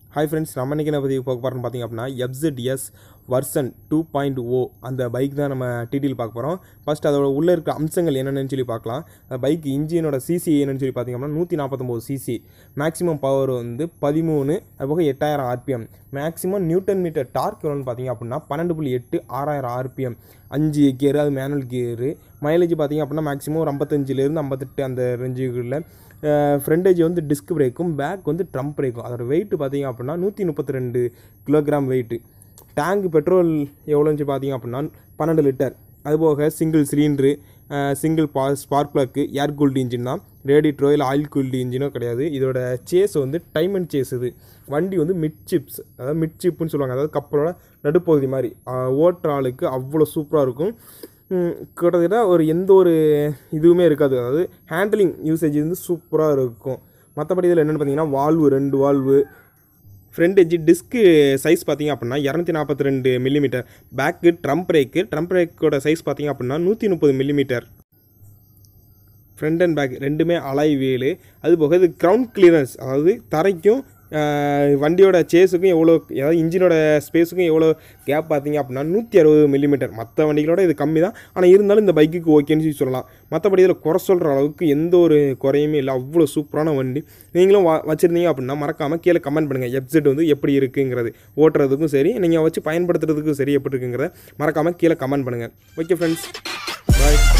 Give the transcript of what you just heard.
hi friends நம்ம இன்றைக்கி என்ன பற்றி பார்க்க போகிறோம்னு பார்த்தீங்க அப்படின்னா எஃப்ZS வர்சன் டூ பாயிண்ட் ஓ அந்த பைக் தான் நம்ம டீட்டெயில் பார்க்க போகிறோம் ஃபர்ஸ்ட் அதோட உள்ளே இருக்க அம்சங்கள் என்னென்னு சொல்லி பார்க்கலாம் அந்த பைக் இன்ஜினோட சிசி என்னன்னு சொல்லி பார்த்தீங்க அப்படின்னா நூற்றி நாற்பத்தொம்போது சிசி மேக்ஸிமம் பவர் வந்து பதிமூணு அதுபோக எட்டாயிரம் RPM maximum Newton metre torque எவ்வளோன்னு பார்த்தீங்க அப்படின்னா பன்னெண்டு புள்ளி எட்டு ஆறாயிரம் ஆர்பிஎம் அஞ்சு கியரு அது மேனுவல் கியரு மைலேஜ் பார்த்தீங்க அப்படின்னா மேக்ஸிமம் ஒரு ஐம்பத்தஞ்சிலேருந்து ஐம்பத்தெட்டு அந்த ரேஞ்சுகளில் ஃப்ரண்டேஜ் வந்து டிஸ்க் பிரேக்கும் பேக் வந்து ட்ரம்ப் பிரேக்கும் அதோட வெயிட் பார்த்தீங்க அப்படின்னா நூற்றி முப்பத்தி ரெண்டு கிலோகிராம் வெயிட்டு டேங்க் பெட்ரோல் எவ்வளோன்னு பார்த்தீங்க அப்படின்னா பன்னெண்டு லிட்டர் அதுபோக சிங்கிள் சிலிண்ட்ரு சிங்கிள் பா spark plug air cooled engine தான் ரேடிட்ரோ இல்லை ஆயில் கூல்டு இன்ஜினோ கிடையாது இதோட சேஸ் வந்து டைம் அண்ட் சேஸ் இது வண்டி வந்து மிட் சிப்ஸ் அதாவது மிட் சிப்புன்னு சொல்லுவாங்க அதாவது கப்பலோட நடுப்பகுதி மாதிரி ஆஹ் ஓட்டுற ஆளுக்கு அவ்வளோ சூப்பராக இருக்கும் ம், கிட்டத்தட்ட ஒரு எந்த ஒரு இதுவுமே இருக்காது அதாவது ஹேண்ட்லிங் யூசேஜ் வந்து சூப்பராக இருக்கும் மற்றபடி இதில் என்னென்னு பார்த்தீங்கன்னா வால்வு ரெண்டு வால்வு ஃப்ரண்ட் எஜ்ஜி டிஸ்க்கு சைஸ் பார்த்தீங்க அப்படின்னா இரநூத்தி நாற்பத்தி ரெண்டு millimetre back drum brake drum பிரேக்கோட சைஸ் பார்த்தீங்க அப்படின்னா நூற்றி முப்பது மில்லிமீட்டர் ஃப்ரண்ட் அண்ட் பேக் ரெண்டுமே அலாய் வீலு அது போக இது கிரவுண்ட் கிளியரன்ஸ் அதாவது தரைக்கும் ஆஹ், வண்டியோட சேஸுக்கும் எவ்வளோ அதாவது இன்ஜினோட ஸ்பேஸுக்கும் எவ்வளோ கேப் பார்த்தீங்க அப்படின்னா நூற்றி அறுபது மில்லிமீட்டர் மற்ற வண்டிகளோட இது கம்மி தான் ஆனால் இருந்தாலும் இந்த பைக்குக்கு ஓகேன்னு சொல்லி சொல்லலாம் மற்றபடி இதில் குறை சொல்கிற அளவுக்கு எந்த ஒரு குறையுமே இல்லை அவ்வளோ சூப்பரான வண்டி நீங்களும் வா வச்சுருந்தீங்க அப்படின்னா மறக்காமல் கீழே கமெண்ட் பண்ணுங்கள் எஃப்செட் வந்து எப்படி இருக்குங்கிறது ஓட்டுறதுக்கும் சரி நீங்கள் வச்சு பயன்படுத்துறதுக்கும் சரி எப்படி இருக்குங்கிறத மறக்காமல் கீழே கமெண்ட் பண்ணுங்கள் ஓகே ஃப்ரெண்ட்ஸ் பாய்